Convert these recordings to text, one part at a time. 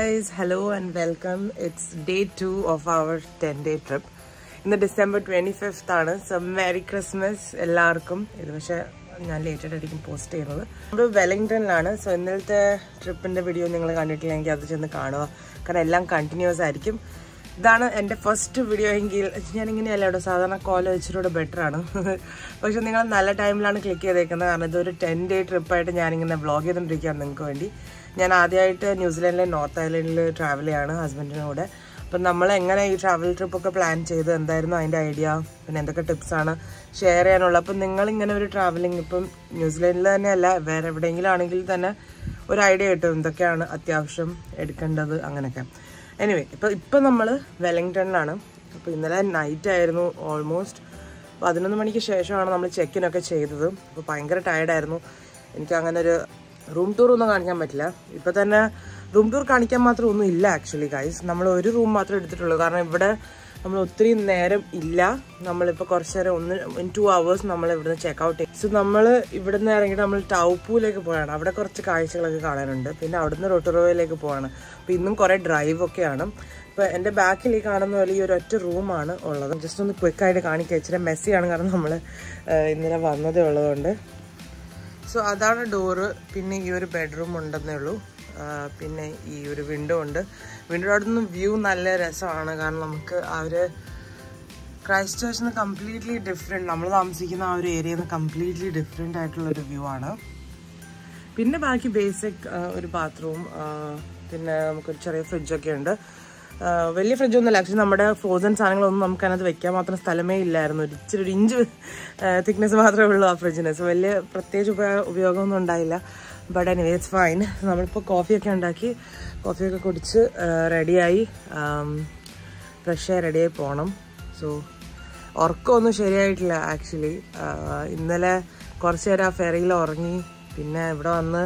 Guys hello and welcome it's day two of our ten day trip ഇന്ന് December twenty fifth ആണ് so merry Christmas എല്ലാവർക്കും ഇത് പക്ഷേ ഞാൻ ലേറ്റഡ് ആയിരിക്കും പോസ്റ്റ് ചെയ്യുന്നത് നമ്മൾ വെലിംഗ്ടണിലാണ് സോ ഇന്നലത്തെ ട്രിപ്പിന്റെ വീഡിയോ നിങ്ങൾ കണ്ടിട്ടില്ലെങ്കിൽ അത് ചെന്ന് കാണുക കാരണം എല്ലാം കണ്ടിന്യൂസ് ആയിരിക്കും ഇതാണ് എൻ്റെ ഫസ്റ്റ് വീഡിയോ എങ്കിൽ ഞാനിങ്ങനെയല്ല ഇവിടെ സാധാരണ കോല വെച്ചിട്ടൂടെ ബെറ്റർ ആണ് പക്ഷെ നിങ്ങൾ നല്ല ടൈമിലാണ് ക്ലിക്ക് ചെയ്തേക്കുന്നത് കാരണം ഇതൊരു ടെൻ ഡേ ട്രിപ്പായിട്ട് ഞാനിങ്ങനെ വ്ളോഗ് ചെയ്തുകൊണ്ടിരിക്കുകയാണ് നിങ്ങൾക്ക് വേണ്ടി ഞാൻ ആദ്യമായിട്ട് ന്യൂസിലാൻഡിലെ നോർത്ത് ഐലൻഡിൽ ട്രാവൽ ചെയ്യാണ് ഹസ്ബൻഡിൻ്റെ കൂടെ അപ്പം നമ്മൾ എങ്ങനെ ഈ ട്രാവൽ ട്രിപ്പൊക്കെ പ്ലാൻ ചെയ്ത് എന്തായിരുന്നു അതിൻ്റെ ഐഡിയ പിന്നെ എന്തൊക്കെ ടിപ്സാണ് ഷെയർ ചെയ്യാനുള്ളത് അപ്പം നിങ്ങളിങ്ങനെ ഒരു ട്രാവലിംഗ് ഇപ്പം ന്യൂസിലാൻഡിൽ തന്നെയല്ല വേറെ എവിടെയെങ്കിലും ആണെങ്കിൽ തന്നെ ഒരു ഐഡിയ കിട്ടും എന്തൊക്കെയാണ് അത്യാവശ്യം എടുക്കേണ്ടത് അങ്ങനെയൊക്കെ എനിവേ ഇപ്പം ഇപ്പം നമ്മൾ വെലിംഗ്ടണിലാണ് അപ്പോൾ ഇന്നലെ നൈറ്റ് ആയിരുന്നു ഓൾമോസ്റ്റ് പതിനൊന്ന് മണിക്ക് ശേഷമാണ് നമ്മൾ ചെക്കിനൊക്കെ ചെയ്തത് അപ്പോൾ ഭയങ്കര ടയർഡായിരുന്നു എനിക്ക് അങ്ങനെ ഒരു റൂം ടൂർ ഒന്നും കാണിക്കാൻ പറ്റില്ല ഇപ്പം തന്നെ റൂം ടൂർ കാണിക്കാൻ മാത്രം ഒന്നും ഇല്ല ആക്ച്വലി ഗൈസ് നമ്മൾ ഒരു റൂം മാത്രമേ എടുത്തിട്ടുള്ളൂ കാരണം ഇവിടെ നമ്മൾ ഒത്തിരി നേരം ഇല്ല നമ്മളിപ്പോൾ കുറച്ച് നേരം ഒന്ന് ടു അവേഴ്സ് നമ്മൾ ഇവിടുന്ന് ചെക്ക് ഔട്ട് ചെയ്യും സോ നമ്മൾ ഇവിടുന്ന് ഇറങ്ങിയിട്ട് നമ്മൾ ടൗപ്പൂലേക്ക് പോയാണ് അവിടെ കുറച്ച് കാഴ്ചകളൊക്കെ കാണാനുണ്ട് പിന്നെ അവിടുന്ന് റൊട്ടറോയിലേക്ക് പോവാണ് അപ്പോൾ ഇന്നും കുറേ ഡ്രൈവ് ഒക്കെയാണ് അപ്പോൾ എൻ്റെ ബാക്കിൽ ഈ കാണുന്ന പോലെ ഈ ഒരു ഒറ്റ റൂമാണ് ഉള്ളത് ജസ്റ്റ് ഒന്ന് ക്വിക്കായിട്ട് കാണിക്കുക ഇച്ചിരി മെസ്സിയാണ് കാരണം നമ്മൾ ഇന്നലെ വന്നതേ ഉള്ളതുകൊണ്ട് സോ അതാണ് ഡോറ് പിന്നെ ഈ ഒരു ബെഡ്റൂം ഉണ്ടെന്നേ ഉള്ളൂ ആ, പിന്നെ ഈ ഒരു വിൻഡോ ഉണ്ട് വിൻഡോ അവിടെ നിന്ന് വ്യൂ നല്ല രസമാണ് കാരണം നമുക്ക് ആ ഒരു ക്രൈസ്റ്റ് ചർച്ചിൽ നിന്ന് കംപ്ലീറ്റ്ലി ഡിഫറെൻറ്റ് നമ്മൾ താമസിക്കുന്ന ആ ഒരു ഏരിയയിൽ നിന്ന് കംപ്ലീറ്റ്ലി ഡിഫറെൻ്റ് ആയിട്ടുള്ള ഒരു വ്യൂ ആണ് പിന്നെ ബാക്കി ബേസിക് ഒരു ബാത്റൂം പിന്നെ നമുക്കൊരു ചെറിയ ഫ്രിഡ്ജൊക്കെ ഉണ്ട് ആ, വലിയ ഫ്രിഡ്ജൊന്നുമില്ല ആക്ച്വലി നമ്മുടെ ഫ്രോസൺ സാധനങ്ങളൊന്നും നമുക്ക് അതിനകത്ത് വെക്കാൻ മാത്രം സ്ഥലമേ ഇല്ലായിരുന്നു ഒരു ഇച്ചിരി ഒരു ഇഞ്ച് തിക്നെസ് മാത്രമേ ഉള്ളൂ ആ ഫ്രിഡ്ജിന് സോ വലിയ പ്രത്യേകിച്ച് ഉപയോഗ ഉപയോഗമൊന്നും ഉണ്ടായില്ല ബട്ട് എനിവേ ഇറ്റ്സ് ഫൈൻ നമ്മളിപ്പോൾ കോഫിയൊക്കെ ഉണ്ടാക്കി കോഫിയൊക്കെ കുടിച്ച് റെഡിയായി ഫ്രഷ് റെഡിയായി പോകണം സോ ഉറക്കമൊന്നും ശരിയായിട്ടില്ല ആക്ച്വലി ഇന്നലെ കുറച്ച് നേരം ആ ഫെറിയിൽ ഉറങ്ങി പിന്നെ ഇവിടെ വന്ന്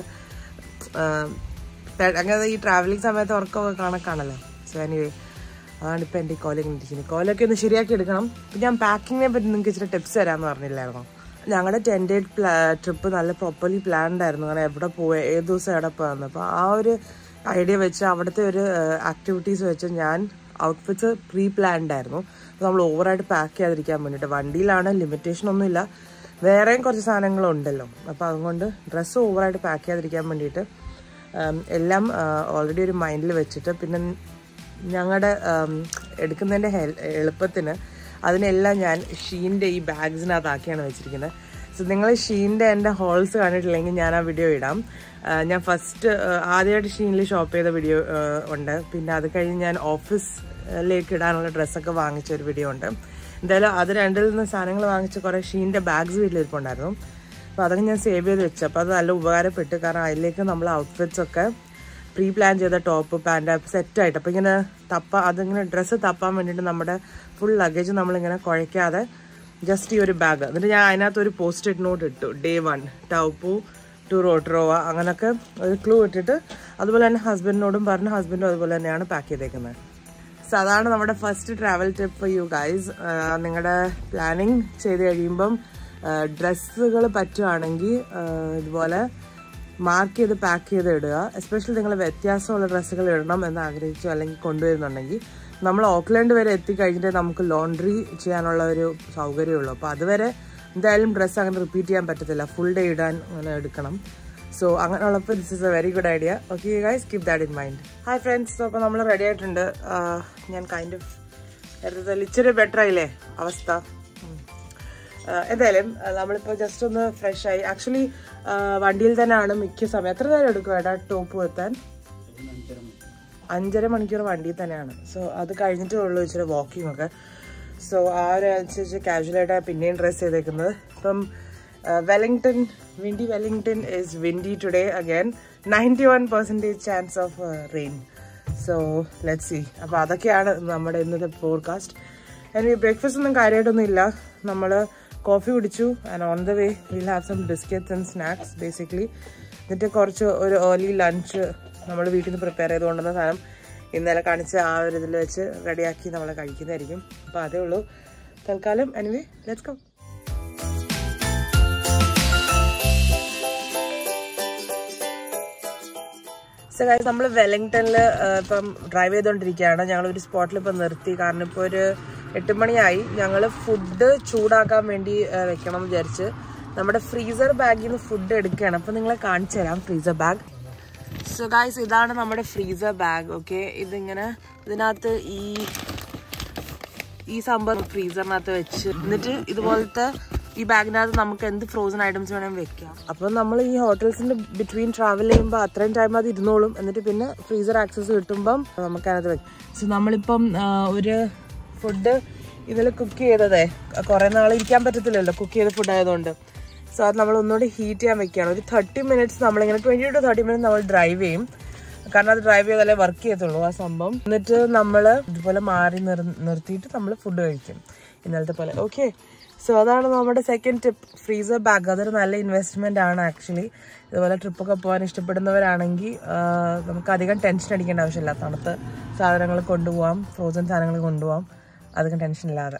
ആഹ്, തെ- അങ്ങനെ ഈ ട്രാവലിംഗ് സമയത്ത് ഉറക്കമൊക്കെ കണക്കാണല്ലോ സോ എനിവേ അതാണ് ഇപ്പം എൻ്റെ ഈ കോലൊക്കെ ഇരിക്കുന്നത് കോലൊക്കെ ഒന്ന് ശരിയാക്കി എടുക്കണം ഇപ്പം ഞാൻ പാക്കിങ്ങിനെ പറ്റി നിങ്ങൾക്ക് ഇച്ചിരി ടിപ്സ് തരാമെന്ന് പറഞ്ഞില്ലായിരുന്നോ ഞങ്ങളുടെ ടെൻ ഡേ ട്രിപ്പ് നല്ല പ്രോപ്പർലി പ്ലാൻഡ് ആയിരുന്നു കാരണം എവിടെ പോവുക ഏത് ദിവസം എവിടെ പോകാമെന്ന് അപ്പോൾ ആ ഒരു ഐഡിയ വെച്ച് അവിടുത്തെ ഒരു ആക്ടിവിറ്റീസ് വെച്ച് ഞാൻ ഔട്ട്ഫിറ്റ്സ് പ്രീ പ്ലാൻഡ് ആയിരുന്നു അപ്പോൾ നമ്മൾ ഓവറായിട്ട് പാക്ക് ചെയ്യാതിരിക്കാൻ വേണ്ടിയിട്ട് വണ്ടിയിലാണ് ലിമിറ്റേഷൻ ഒന്നുമില്ല വേറെയും കുറച്ച് സാധനങ്ങളുണ്ടല്ലോ അപ്പോൾ അതുകൊണ്ട് ഡ്രസ്സ് ഓവറായിട്ട് പാക്ക് ചെയ്യാതിരിക്കാൻ വേണ്ടിയിട്ട് ഉം, എല്ലാം ഓൾറെഡി ഒരു മൈൻഡിൽ വെച്ചിട്ട് പിന്നെ ഞങ്ങളുടെ എടുക്കുന്നതിൻ്റെ ഹെൽ എളുപ്പത്തിന് അതിനെല്ലാം ഞാൻ ഷീൻ്റെ ഈ ബാഗ്സിനകത്താക്കിയാണ് വെച്ചിരിക്കുന്നത് സോ നിങ്ങൾ ഷീൻ്റെ എൻ്റെ ഹോൾസ് കണ്ടിട്ടില്ലെങ്കിൽ ഞാൻ ആ വീഡിയോ ഇടാം ആ, ഞാൻ ഫസ്റ്റ് ആദ്യമായിട്ട് ഷീനിൽ ഷോപ്പ് ചെയ്ത വീഡിയോ ഉണ്ട് പിന്നെ അത് കഴിഞ്ഞ് ഞാൻ ഓഫീസിലേക്ക് ഇടാനുള്ള ഡ്രസ്സൊക്കെ വാങ്ങിച്ച ഒരു വീഡിയോ ഉണ്ട് എന്തായാലും അത് രണ്ടിൽ നിന്ന് സാധനങ്ങൾ വാങ്ങിച്ച കുറേ ഷീൻ്റെ ബാഗ്സ് വീട്ടിലിരിപ്പുണ്ടായിരുന്നു അപ്പോൾ അതൊക്കെ ഞാൻ സേവ് ചെയ്ത് വെച്ചു അപ്പോൾ അത് നല്ല ഉപകാരപ്പെട്ടു കാരണം അതിലേക്ക് നമ്മൾ ഔട്ട്ഫിറ്റ്സ് ഒക്കെ പ്രീ പ്ലാൻ ചെയ്ത ടോപ്പ് പാൻറ് സെറ്റായിട്ട് അപ്പോൾ ഇങ്ങനെ തപ്പ അതിങ്ങനെ ഡ്രസ്സ് തപ്പാൻ വേണ്ടിയിട്ട് നമ്മുടെ ഫുൾ ലഗേജ് നമ്മളിങ്ങനെ കുഴയ്ക്കാതെ ജസ്റ്റ് ഈ ഒരു ബാഗ് എന്നിട്ട് ഞാൻ അതിനകത്ത് ഒരു പോസ്റ്റ് ഇറ്റ് നോട്ട് ഇട്ടു day one Taupo to Rotorua അങ്ങനെയൊക്കെ ഒരു ക്ലൂ ഇട്ടിട്ട് അതുപോലെ തന്നെ ഹസ്ബൻഡിനോടും പറഞ്ഞ് ഹസ്ബൻഡും അതുപോലെ തന്നെയാണ് പാക്ക് ചെയ്തേക്കുന്നത് സോ അതാണ് നമ്മുടെ first travel trip for you guys നിങ്ങളുടെ പ്ലാനിങ് ചെയ്ത് കഴിയുമ്പം ഡ്രസ്സുകൾ പറ്റുവാണെങ്കിൽ ഇതുപോലെ മാർക്ക് ചെയ്ത് പാക്ക് ചെയ്ത് ഇടുക എസ്പെഷ്യലി നിങ്ങൾ വ്യത്യാസമുള്ള ഡ്രസ്സുകൾ ഇടണം എന്ന് ആഗ്രഹിച്ചു അല്ലെങ്കിൽ കൊണ്ടുവരുന്നുണ്ടെങ്കിൽ നമ്മൾ ഓക്ലാൻഡ് വരെ എത്തിക്കഴിഞ്ഞിട്ട് നമുക്ക് ലോണ്ട്രി ചെയ്യാനുള്ള ഒരു സൗകര്യമുള്ളൂ അപ്പോൾ അതുവരെ എന്തായാലും ഡ്രസ്സ് അങ്ങനെ റിപ്പീറ്റ് ചെയ്യാൻ പറ്റത്തില്ല ഫുൾ ഡേ ഇടാൻ അങ്ങനെ എടുക്കണം സോ അങ്ങനെയുള്ളപ്പോൾ this is a very good idea okay guys keep that in mind hi friends അപ്പോൾ നമ്മൾ റെഡി ആയിട്ടുണ്ട് ആഹ് ഞാൻ കൈൻഡ് ഓഫ് എടുത്തതിൽ ഇച്ചിരി ബെറ്റർ ആയില്ലേ അവസ്ഥ ഉം. ആഹ് എന്തായാലും ആഹ് നമ്മളിപ്പോൾ ജസ്റ്റ് ഒന്ന് ഫ്രഷ് ആയി ആക്ച്വലി വണ്ടിയിൽ തന്നെയാണ് മിക്ക സമയം എത്ര നേരം എടുക്കും ഏട്ടാ ടോപ്പ് എത്താൻ അഞ്ചര മണിക്കൂർ വണ്ടിയിൽ തന്നെയാണ് സോ അത് കഴിഞ്ഞിട്ടേ ഉള്ളൂ ഇച്ചിരി വാക്കിംഗ് ഒക്കെ സോ ആ ഒരു അനുസരിച്ച് കാഷ്വലായിട്ടാണ് പിന്നെയും ഡ്രസ് ചെയ്തേക്കുന്നത് ഇപ്പം Wellington windy Wellington is windy today again ninety one percentage chance of rain so let see അപ്പോൾ അതൊക്കെയാണ് നമ്മുടെ ഇന്നത്തെ ഫോർകാസ്റ്റ് എനിക്ക് ബ്രേക്ക്ഫാസ്റ്റ് ഒന്നും കാര്യമായിട്ടൊന്നും ഇല്ല നമ്മൾ കോഫി കുടിച്ചു and on the way will have some biscuits and snacks basically എന്നിട്ട് കുറച്ച് ഒരു ഏർലി ലഞ്ച് നമ്മൾ വീട്ടിൽ നിന്ന് പ്രിപ്പയർ ചെയ്ത് കൊണ്ടുവന്ന സാധനം ഇന്നലെ കാണിച്ച ആ ഒരു ഇതിൽ വെച്ച് റെഡിയാക്കി നമ്മൾ കഴിക്കുന്നതായിരിക്കും അപ്പോൾ അതേ ഉള്ളൂ തൽക്കാലം anyway let's go so guys നമ്മൾ വെലിംഗ്ടണിൽ ഇപ്പം ഡ്രൈവ് ചെയ്തുകൊണ്ടിരിക്കുകയാണ് ഞങ്ങൾ ഒരു സ്പോട്ടിൽ ഇപ്പം നിർത്തി കാരണം ഇപ്പോൾ ഒരു എട്ട് മണിയായി ഞങ്ങൾ ഫുഡ് ചൂടാക്കാൻ വേണ്ടി ആ, വെക്കണം എന്ന് വിചാരിച്ച് നമ്മുടെ ഫ്രീസർ ബാഗിൽ നിന്ന് ഫുഡ് എടുക്കുകയാണ് അപ്പം നിങ്ങളെ കാണിച്ചു തരാം ഫ്രീസർ ബാഗ് സോ ഗൈസ് ഇതാണ് നമ്മുടെ ഫ്രീസർ ബാഗ് ഓക്കെ ഇതിങ്ങനെ ഇതിനകത്ത് ഈ ഈ സംഭവം ഫ്രീസറിനകത്ത് വെച്ച് എന്നിട്ട് ഇതുപോലത്തെ ഈ ബാഗിനകത്ത് നമുക്ക് എന്ത് ഫ്രോസൺ ഐറ്റംസ് വേണമെങ്കിൽ വെക്കാം അപ്പം നമ്മൾ ഈ ഹോട്ടൽസിന്റെ ബിറ്റ്വീൻ ട്രാവൽ ചെയ്യുമ്പോൾ അത്രയും ടൈം അത് ഇരുന്നോളും എന്നിട്ട് പിന്നെ ഫ്രീസർ ആക്സസ് കിട്ടുമ്പം നമുക്ക് അതിനകത്ത് വെക്കാം സോ നമ്മളിപ്പം ആ, ഒരു ഫുഡ് ഇതിൽ കുക്ക് ചെയ്തതേ കുറേ നാൾ ഇരിക്കാൻ പറ്റത്തില്ലല്ലോ കുക്ക് ചെയ്ത ഫുഡ് ആയതുകൊണ്ട് സോ അത് നമ്മൾ ഒന്നുകൂടി ഹീറ്റ് ചെയ്യാൻ വെക്കുകയാണ് ഒരു തേർട്ടി മിനിറ്റ്സ് നമ്മളിങ്ങനെ ട്വൻറ്റി ടു തേർട്ടി മിനിറ്റ്സ് നമ്മൾ ഡ്രൈവ് ചെയ്യും കാരണം അത് ഡ്രൈവ് ചെയ്താലേ വർക്ക് ചെയ്യത്തുള്ളൂ ആ സംഭവം എന്നിട്ട് നമ്മൾ ഇതുപോലെ മാറി നിർ നിർത്തിയിട്ട് നമ്മൾ ഫുഡ് കഴിക്കും ഇന്നലത്തെ പോലെ ഓക്കെ സോ അതാണ് നമ്മുടെ സെക്കൻഡ് ടിപ്പ് ഫ്രീസർ ബാഗ് അതൊരു നല്ല ഇൻവെസ്റ്റ്മെന്റ് ആണ് ആക്ച്വലി ഇതുപോലെ ട്രിപ്പൊക്കെ പോകാൻ ഇഷ്ടപ്പെടുന്നവരാണെങ്കിൽ ആ, നമുക്ക് അധികം ടെൻഷൻ അടിക്കേണ്ട ആവശ്യമില്ല തണുത്ത സാധനങ്ങൾ കൊണ്ടുപോകാം ഫ്രോസൺ സാധനങ്ങൾ കൊണ്ടുപോകാം അധികം ടെൻഷൻ ഇല്ലാതെ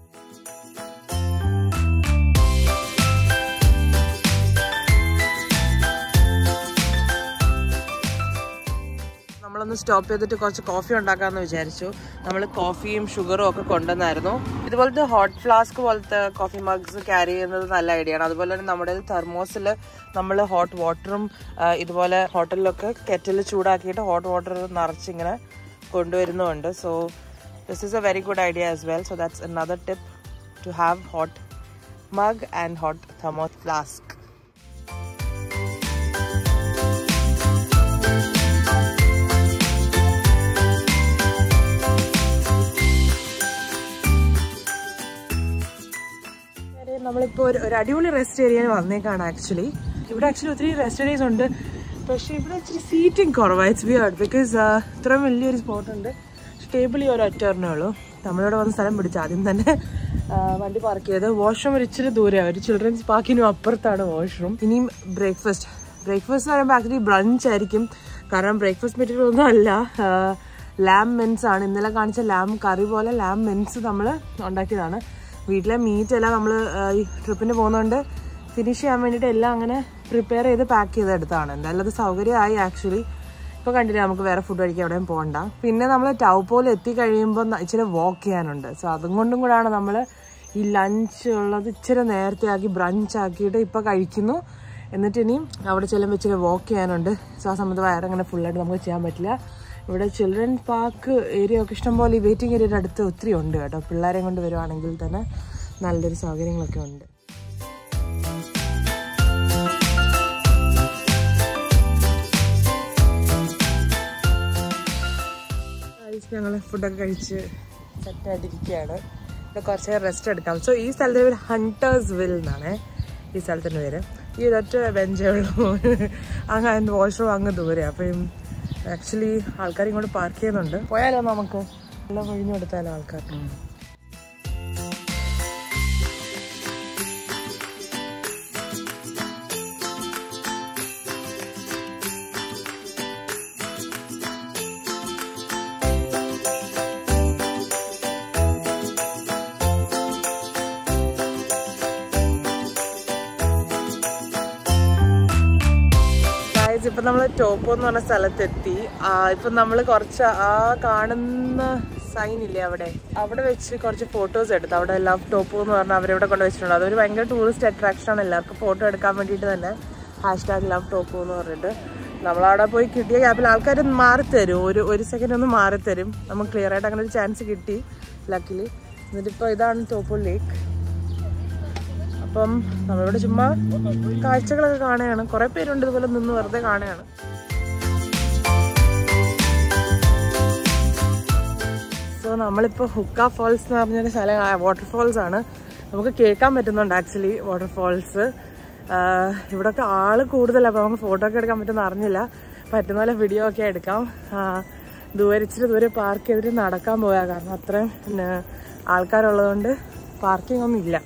നമ്മളൊന്ന് സ്റ്റോപ്പ് ചെയ്തിട്ട് കുറച്ച് കോഫി ഉണ്ടാക്കാമെന്ന് വിചാരിച്ചു നമ്മൾ കോഫിയും ഷുഗറും ഒക്കെ കൊണ്ടുവന്നായിരുന്നു ഇതുപോലത്തെ ഹോട്ട് ഫ്ലാസ്ക് പോലത്തെ കോഫി മഗ്സ് ക്യാരി ചെയ്യുന്നത് നല്ല ഐഡിയ ആണ് അതുപോലെ തന്നെ നമ്മുടെ തെർമോസിൽ നമ്മൾ ഹോട്ട് വാട്ടറും ഇതുപോലെ ഹോട്ടലിലൊക്കെ കെറ്റിൽ ചൂടാക്കിയിട്ട് ഹോട്ട് വാട്ടർ നിറച്ചിങ്ങനെ കൊണ്ടുവരുന്നുമുണ്ട് so this is a very good idea as well so that's another tip to have hot mug and hot thermos flask കാര്യം നമ്മളിപ്പോൾ ഒരു ഒരു അടിപൊളി റെസ്റ്റ് ഏരിയയിൽ വന്നേക്കാണ് ആക്ച്വലി ഇവിടെ ആക്ച്വലി ഒത്തിരി റെസ്റ്റ് ഏരിയസ് ഉണ്ട് പക്ഷേ ഇവിടെ ഇച്ചിരി സീറ്റിംഗ് കുറവാണ് ഇറ്റ്സ് വിയർഡ് ബിക്കോസ് ഇത്രയും വലിയൊരു സ്പോട്ട് ഉണ്ട് ടേബിൾ ഈ ഒരു ഒറ്ററിനേ ഉള്ളൂ നമ്മളിവിടെ വന്ന് സ്ഥലം പിടിച്ചു ആദ്യം തന്നെ ആ, വണ്ടി പാർക്ക് ചെയ്ത് വാഷ്റൂം ഒരു ഇച്ചിരി ദൂരെയാണ് ഒരു ചിൽഡ്രൻസ് പാർക്കിനും അപ്പുറത്താണ് വാഷ്റൂം ഇനിയും ബ്രേക്ക്ഫാസ്റ്റ് ബ്രേക്ക്ഫാസ്റ്റ് എന്ന് പറയുമ്പോൾ ആക്ച്വലി ബ്രഞ്ച് ആയിരിക്കും കാരണം ബ്രേക്ക്ഫാസ്റ്റ് മെറ്റീരിയൽ ഒന്നും അല്ല ലാം മെൻസ് ആണ് ഇന്നലെ കാണിച്ച ലാം കറി പോലെ ലാം മെൻസ് നമ്മൾ ഉണ്ടാക്കിയതാണ് വീട്ടിലെ മീറ്റ് എല്ലാം നമ്മൾ ഈ ട്രിപ്പിന് പോകുന്നതുകൊണ്ട് ഫിനിഷ് ചെയ്യാൻ വേണ്ടിയിട്ട് എല്ലാം അങ്ങനെ പ്രിപ്പയർ ചെയ്ത് പാക്ക് ചെയ്തെടുത്താണ് എന്തായാലും അത് സൗകര്യമായി ആക്ച്വലി ഇപ്പോൾ കണ്ടില്ല നമുക്ക് വേറെ ഫുഡ് കഴിക്കാൻ എവിടെയും പോകണ്ട പിന്നെ നമ്മൾ ടൗപോൽ എത്തി കഴിയുമ്പോൾ ന- ഇച്ചിരി വാക്ക് ചെയ്യാനുണ്ട് സോ അതും കൊണ്ടും കൂടാണ് നമ്മൾ ഈ ലഞ്ച് ഉള്ളത് ഇച്ചിരി നേരത്തെ ആക്കി ബ്രഞ്ച് ആക്കിയിട്ട് ഇപ്പോൾ കഴിക്കുന്നു എന്നിട്ട് ഇനിയും അവിടെ ചെല്ലുമ്പോൾ ഇച്ചിരി വാക്ക് ചെയ്യാനുണ്ട് സോ ആ സമയത്ത് വയറങ്ങനെ ഫുള്ളായിട്ട് നമുക്ക് ചെയ്യാൻ പറ്റില്ല ഇവിടെ ചിൽഡ്രൻ പാർക്ക് ഏരിയ ഒക്കെ ഇഷ്ടംപോലെ ഈ വെയിറ്റിംഗ് ഏരിയയുടെ അടുത്ത് ഒത്തിരി ഉണ്ട് കേട്ടോ പിള്ളേരെയും കൊണ്ട് വരുവാണെങ്കിൽ തന്നെ നല്ലൊരു സൗകര്യങ്ങളൊക്കെ ഉണ്ട് ഞങ്ങൾ ഫുഡൊക്കെ കഴിച്ച് സെറ്റായിട്ടിരിക്കുകയാണ് ഇവിടെ കുറച്ച് നേരം റെസ്റ്റ് എടുക്കാം സോ ഈ സ്ഥലത്തിന് പേര് ഹണ്ടേഴ്സ് വിൽ എന്നാണ് ഈ സ്ഥലത്തിൻ്റെ പേര് ഈ ഒരൊറ്റ ബെഞ്ചേ ഉള്ളൂ അങ്ങ് അതിൻ്റെ വാഷ്റൂം അങ്ങ് ദൂരെ അപ്പം ആക്ച്വലി ആൾക്കാർ ഇങ്ങോട്ട് പാർക്ക് ചെയ്യുന്നുണ്ട് പോയാലോ നമുക്ക് എല്ലാം ഒഴിഞ്ഞു കൊടുത്താലോ ആൾക്കാർ ഗായ്സ് ഇപ്പൊ നമ്മള് ടോപ്പോ എന്ന് പറഞ്ഞ സ്ഥലത്തെത്തി ആ, ഇപ്പൊ നമ്മള് കുറച്ച് ആ കാണുന്ന സൈൻ ഇല്ലേ അവിടെ അവിടെ വെച്ച് കുറച്ച് ഫോട്ടോസ് എടുത്തു അവിടെ ലവ് ടോപ്പോ എന്ന് പറഞ്ഞാൽ അവരെവിടെ കൊണ്ട് വെച്ചിട്ടുണ്ട് അതൊരു ഭയങ്കര ടൂറിസ്റ്റ് അട്രാക്ഷൻ ആണ് എല്ലാവർക്കും ഫോട്ടോ എടുക്കാൻ വേണ്ടിയിട്ട് തന്നെ ഹാഷ് ടാഗ് ലവ് ടോപ്പോ എന്ന് പറഞ്ഞിട്ട് നമ്മളവിടെ പോയി കിട്ടിയ ഗ്യാപ്പിൽ ആൾക്കാർ മാറിത്തരും ഒരു ഒരു സെക്കൻഡ് ഒന്ന് മാറിത്തരും നമുക്ക് ക്ലിയർ ആയിട്ട് അങ്ങനെ ഒരു ചാൻസ് കിട്ടി ലക്കിലി എന്നിട്ടിപ്പോൾ ഇതാണ് ടോപ്പോ ലേക്ക് അപ്പം നമ്മളിവിടെ ചുമ്മാ കാഴ്ചകളൊക്കെ കാണുകയാണ് കുറെ പേരുണ്ട് ഇതുപോലെ നിന്ന് വെറുതെ കാണുകയാണ് സോ നമ്മളിപ്പോൾ ഹുക്ക ഫോൾസ് എന്ന് പറഞ്ഞൊരു സ്ഥലം വാട്ടർഫോൾസ് ആണ് നമുക്ക് കേൾക്കാൻ പറ്റുന്നുണ്ട് ആക്ച്വലി വാട്ടർഫോൾസ് ഇവിടെയൊക്കെ ആള് കൂടുതലാണ് അപ്പോൾ നമുക്ക് ഫോട്ടോ ഒക്കെ എടുക്കാൻ പറ്റുമെന്ന് അറിഞ്ഞില്ല പറ്റുന്ന പോലെ വീഡിയോ ഒക്കെ എടുക്കാം ആ, ദൂരെ ഇച്ചിരി ദൂരെ പാർക്ക് ചെയ്തിട്ട് നടക്കാൻ പോയാൽ കാരണം അത്രയും പിന്നെ ആൾക്കാരുള്ളതുകൊണ്ട് പാർക്കിംഗ് ഒന്നും ഇല്ല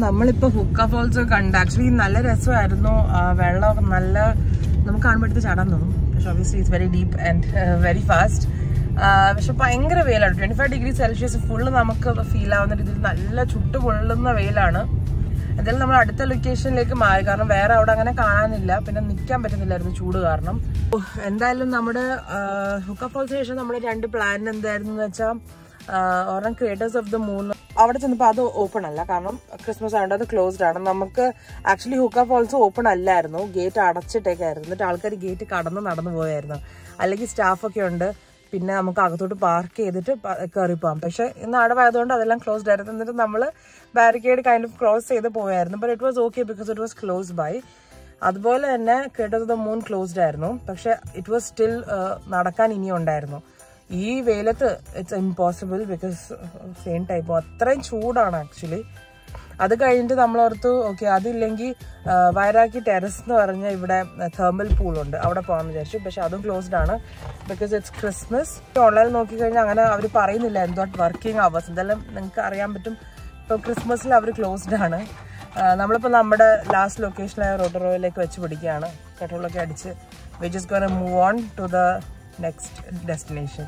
നമ്മളിപ്പോ ഹുക്ക ഫോൾസ് കണ്ട് ആക്ച്വലി നല്ല രസമായിരുന്നു ആ, വെള്ളം നല്ല നമുക്ക് കാണുമ്പോഴത്തെ ചാടാൻ തോന്നും പക്ഷെ obviously it's very deep and very fast പക്ഷെ ഭയങ്കര വെയിലാണ് twenty five degree Celsius full നമുക്ക് ഫീൽ ആവുന്ന രീതിയിൽ നല്ല ചുട്ടു പൊള്ളുന്ന വെയിലാണ് എന്തായാലും നമ്മൾ അടുത്ത ലൊക്കേഷനിലേക്ക് മാറി കാരണം വേറെ അവിടെ അങ്ങനെ കാണാനില്ല പിന്നെ നിൽക്കാൻ പറ്റുന്നില്ലായിരുന്നു ചൂട് കാരണം ഓ, എന്തായാലും നമ്മുടെ ഹുക്ക ഫോൾസിന് ശേഷം നമ്മുടെ രണ്ട് പ്ലാൻ എന്തായിരുന്നു എന്ന് വെച്ചാൽ ഒരെണ്ണം ക്രിയേറ്റേഴ്സ് ഓഫ് ദ മൂൺ അവിടെ ചെന്നപ്പോൾ അത് ഓപ്പൺ അല്ല കാരണം ക്രിസ്മസ് ആയതുകൊണ്ട് അത് ക്ലോസ്ഡ് ആണ് നമുക്ക് ആക്ച്വലി ഹുക്ക ഫോൾസ് ഓപ്പൺ അല്ലായിരുന്നു ഗേറ്റ് അടച്ചിട്ടേക്കായിരുന്നു എന്നിട്ട് ആൾക്കാർ ഗേറ്റ് കടന്ന് നടന്നു പോയായിരുന്നു അല്ലെങ്കിൽ സ്റ്റാഫൊക്കെ ഉണ്ട് പിന്നെ നമുക്ക് അകത്തോട്ട് പാർക്ക് ചെയ്തിട്ട് പ- കയറി പോകാം പക്ഷെ ഇന്ന് അടവായതുകൊണ്ട് അതെല്ലാം ക്ലോസ്ഡ് ആയിരുന്നു എന്നിട്ട് നമ്മൾ ബാരിക്കേഡ് കൈൻഡ് ഓഫ് ക്ലോസ് ചെയ്ത് പോയായിരുന്നു but it was okay because it was close by അതുപോലെ തന്നെ creators of the moon closed ആയിരുന്നു പക്ഷെ ഇറ്റ് വാസ് സ്റ്റിൽ നടക്കാൻ ഇനിയും ഉണ്ടായിരുന്നു ഈ വെയിലത്ത് it's impossible because same type അത്രയും ചൂടാണ് ആക്ച്വലി അത് കഴിഞ്ഞിട്ട് നമ്മൾ ഓർത്തു ഓക്കെ അതില്ലെങ്കിൽ വയറാക്കി ടെറസ് എന്ന് പറഞ്ഞ ഇവിടെ തേർമൽ പൂളുണ്ട് അവിടെ പോകാമെന്ന് വിചാരിച്ചു പക്ഷെ അതും ക്ലോസ്ഡ് ആണ് ബിക്കോസ് ഇറ്റ്സ് ക്രിസ്മസ് ഓൺലൈനിൽ നോക്കിക്കഴിഞ്ഞാൽ അങ്ങനെ അവർ പറയുന്നില്ല എന്തോ വർക്കിംഗ് അവേഴ്സ് എന്തായാലും നിങ്ങൾക്ക് അറിയാൻ പറ്റും ഇപ്പോൾ ക്രിസ്മസിൽ അവർ ക്ലോസ്ഡ് ആണ് ആ, നമ്മളിപ്പോൾ നമ്മുടെ ലാസ്റ്റ് ലൊക്കേഷനായ റോട്ടറോയിലേക്ക് വെച്ച് പിടിക്കുകയാണ് പെട്രോളൊക്കെ അടിച്ച് which is gone move on to the next destination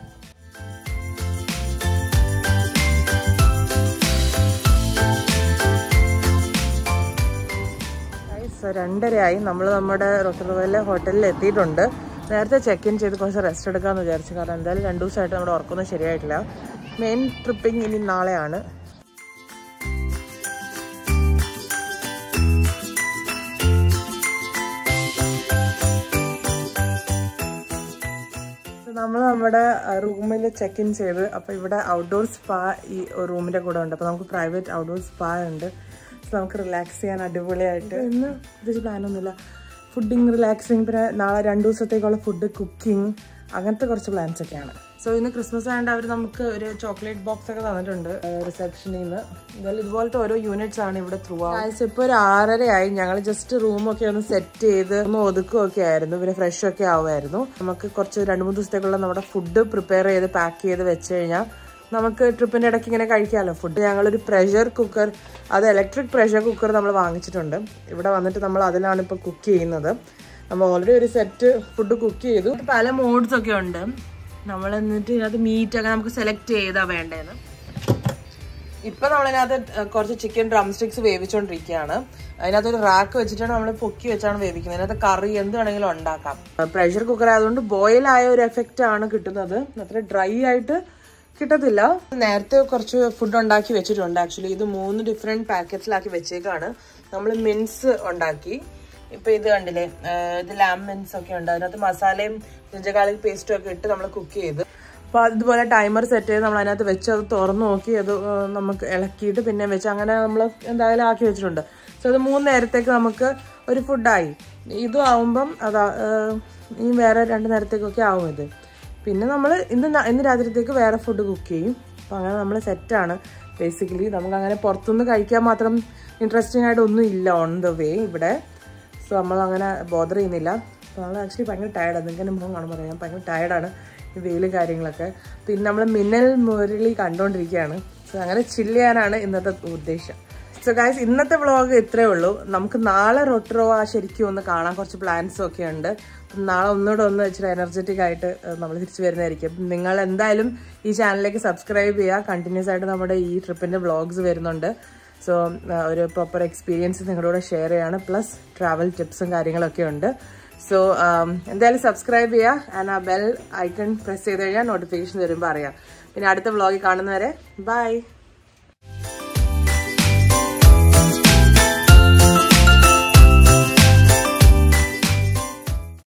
guys രണ്ടരയായി നമ്മൾ നമ്മുടെ റൊട്ടറുവയിലെ ഹോട്ടലിൽ എത്തിയിട്ടുണ്ട് നേരത്തെ ചെക്ക് ഇൻ ചെയ്ത് കുറച്ച് റെസ്റ്റ് എടുക്കാമെന്ന് വിചാരിച്ചു കാരണം എന്തായാലും രണ്ട് ദിവസമായിട്ട് നമ്മുടെ ഉറക്കൊന്നും ശരിയായിട്ടില്ല മെയിൻ ട്രിപ്പിംഗ് ഇനി നാളെയാണ് നമ്മൾ നമ്മുടെ റൂമിൽ ചെക്ക് ഇൻ ചെയ്ത് അപ്പോൾ ഇവിടെ ഔട്ട്ഡോർ സ്പാ ഈ റൂമിൻ്റെ കൂടെ ഉണ്ട് അപ്പോൾ നമുക്ക് പ്രൈവറ്റ് ഔട്ട്ഡോർ സ്പാ ഉണ്ട് സോ നമുക്ക് റിലാക്സ് ചെയ്യാൻ അടിപൊളിയായിട്ട് ഇന്ന് പ്രത്യേകിച്ച് പ്ലാനൊന്നുമില്ല ഫുഡിങ് റിലാക്സിങ് പിന്നെ നാളെ രണ്ട് ദിവസത്തേക്കുള്ള ഫുഡ് കുക്കിംഗ് അങ്ങനത്തെ കുറച്ച് പ്ലാൻസ് ഒക്കെയാണ് സോ ഇന്ന് ക്രിസ്മസ് ആയതുകൊണ്ട് അവർ നമുക്ക് ഒരു ചോക്ലേറ്റ് ബോക്സ് ഒക്കെ തന്നിട്ടുണ്ട് റിസപ്ഷനിൽ നിന്ന് എന്തായാലും ഇതുപോലത്തെ ഓരോ യൂണിറ്റ്സ് ആണ് ഇവിടെ ത്രൂ ആഴ്ച ഇപ്പോൾ ഒരു ആറരയായി ഞങ്ങൾ ജസ്റ്റ് റൂമൊക്കെ ഒന്ന് സെറ്റ് ചെയ്ത് ഒന്ന് ഒതുക്കുകയൊക്കെ ആയിരുന്നു പിന്നെ ഫ്രഷ് ഒക്കെ ആവുമായിരുന്നു നമുക്ക് കുറച്ച് രണ്ട് മൂന്ന് ദിവസത്തേക്കുള്ള നമ്മുടെ ഫുഡ് പ്രിപ്പയർ ചെയ്ത് പാക്ക് ചെയ്ത് വെച്ച് കഴിഞ്ഞാൽ നമുക്ക് ട്രിപ്പിന്റെ ഇടയ്ക്ക് ഇങ്ങനെ കഴിക്കാമല്ലോ ഫുഡ് ഞങ്ങളൊരു പ്രഷർ കുക്കർ അത് ഇലക്ട്രിക് പ്രഷർ കുക്കർ നമ്മൾ വാങ്ങിച്ചിട്ടുണ്ട് ഇവിടെ വന്നിട്ട് നമ്മൾ അതിലാണ് ഇപ്പോൾ കുക്ക് ചെയ്യുന്നത് നമ്മൾ ഓൾറെഡി ഒരു സെറ്റ് ഫുഡ് കുക്ക് ചെയ്തു പല മോഡ്സ് ഒക്കെ ഉണ്ട് നമ്മൾ എന്നിട്ട് ഇതിനകത്ത് മീറ്റ് ഒക്കെ നമുക്ക് സെലക്ട് ചെയ്താ വേണ്ടതെന്ന് ഇപ്പൊ നമ്മളിനകത്ത് കുറച്ച് ചിക്കൻ ഡ്രം സ്റ്റിക്സ് വേവിച്ചുകൊണ്ടിരിക്കുകയാണ് അതിനകത്ത് ഒരു റാക്ക് വെച്ചിട്ടാണ് നമ്മൾ പൊക്കി വെച്ചാണ് വേവിക്കുന്നത് അതിനകത്ത് കറി എന്ത് വേണമെങ്കിലും ഉണ്ടാക്കാം പ്രഷർ കുക്കർ ആയതുകൊണ്ട് ബോയിൽ ആയ ഒരു എഫക്റ്റ് ആണ് കിട്ടുന്നത് അത്ര ഡ്രൈ ആയിട്ട് കിട്ടത്തില്ല നേരത്തെ കുറച്ച് ഫുഡ് ഉണ്ടാക്കി വെച്ചിട്ടുണ്ട് ആക്ച്വലി ഇത് മൂന്ന് ഡിഫറെന്റ് പാക്കറ്റ്സിലാക്കി വെച്ചേക്കാണ് നമ്മൾ മിൻസ് ഉണ്ടാക്കി ഇപ്പൊ ഇത് കണ്ടില്ലേ ആഹ് ഇത് ലാം മിൻസ് ഒക്കെ ഉണ്ട് അതിനകത്ത് മസാലയും ജിഞ്ചകാളിക് പേസ്റ്റും ഒക്കെ ഇട്ട് നമ്മൾ കുക്ക് ചെയ്ത് അപ്പോൾ അതുപോലെ ടൈമർ സെറ്റ് ചെയ്ത് നമ്മൾ അതിനകത്ത് വെച്ച് അത് തുറന്ന് നോക്കി അത് ആ, നമുക്ക് ഇളക്കിയിട്ട് പിന്നെ വെച്ച് അങ്ങനെ നമ്മൾ എന്തായാലും ആക്കി വെച്ചിട്ടുണ്ട് സോ അത് മൂന്ന് നേരത്തേക്ക് നമുക്ക് ഒരു ഫുഡായി ഇതും ആവുമ്പം അതാ ആ, ഇനി വേറെ രണ്ട് നേരത്തേക്കൊക്കെ ആവും ഇത് പിന്നെ നമ്മൾ ഇന്ന് ന- ഇന്ന് രാത്രിത്തേക്ക് വേറെ ഫുഡ് കുക്ക് ചെയ്യും അപ്പോൾ അങ്ങനെ നമ്മൾ സെറ്റാണ് ബേസിക്കലി നമുക്ക് അങ്ങനെ പുറത്തുനിന്ന് കഴിക്കാൻ മാത്രം ഇൻട്രസ്റ്റിംഗ് ആയിട്ട് ഒന്നും ഇല്ല ഓൺ ദ വേ ഇവിടെ സോ നമ്മൾ അങ്ങനെ ബോദർ ചെയ്യുന്നില്ല അപ്പോൾ നമ്മൾ ആക്ച്വലി ഭയങ്കര ടയർഡാണ് നിങ്ങൾക്ക് എൻ്റെ മുഖം കാണുമ്പോൾ പറയാം ഭയങ്കര ടയർഡാണ് ഈ വെയിൽ കാര്യങ്ങളൊക്കെ പിന്നെ നമ്മൾ മിന്നൽ മുരളി കണ്ടുകൊണ്ടിരിക്കുകയാണ് സോ അങ്ങനെ ചില്ല് ചെയ്യാനാണ് ഇന്നത്തെ ഉദ്ദേശം സോ ഗായ്സ് ഇന്നത്തെ വ്ളോഗ് ഇത്രയേ ഉള്ളൂ നമുക്ക് നാളെ റൊട്ടറോ ആ ശരിക്കും ഒന്ന് കാണാൻ കുറച്ച് പ്ലാൻസും ഒക്കെ ഉണ്ട് അപ്പം നാളെ ഒന്നുകൂടെ ഒന്ന് ഇച്ചിരി എനർജറ്റിക് ആയിട്ട് നമ്മൾ തിരിച്ചു വരുന്നതായിരിക്കും അപ്പം നിങ്ങൾ എന്തായാലും ഈ ചാനലിലേക്ക് സബ്സ്ക്രൈബ് ചെയ്യുക കണ്ടിന്യൂസ് ആയിട്ട് നമ്മുടെ ഈ ട്രിപ്പിൻ്റെ വ്ളോഗ്സ് വരുന്നുണ്ട് സോ ഒരു പ്രോപ്പർ എക്സ്പീരിയൻസ് നിങ്ങളുടെ കൂടെ ഷെയർ ചെയ്യാണ് പ്ലസ് ട്രാവൽ ടിപ്സും കാര്യങ്ങളൊക്കെ ഉണ്ട് സോ എന്തായാലും സബ്സ്ക്രൈബ് ചെയ്യുക ആൻഡ് ആ ബെൽ ഐക്കൺ പ്രസ് ചെയ്ത് കഴിഞ്ഞാൽ നോട്ടിഫിക്കേഷൻ വരുമ്പോൾ അറിയാം പിന്നെ അടുത്ത വ്ളോഗിൽ കാണുന്നവരെ ബൈ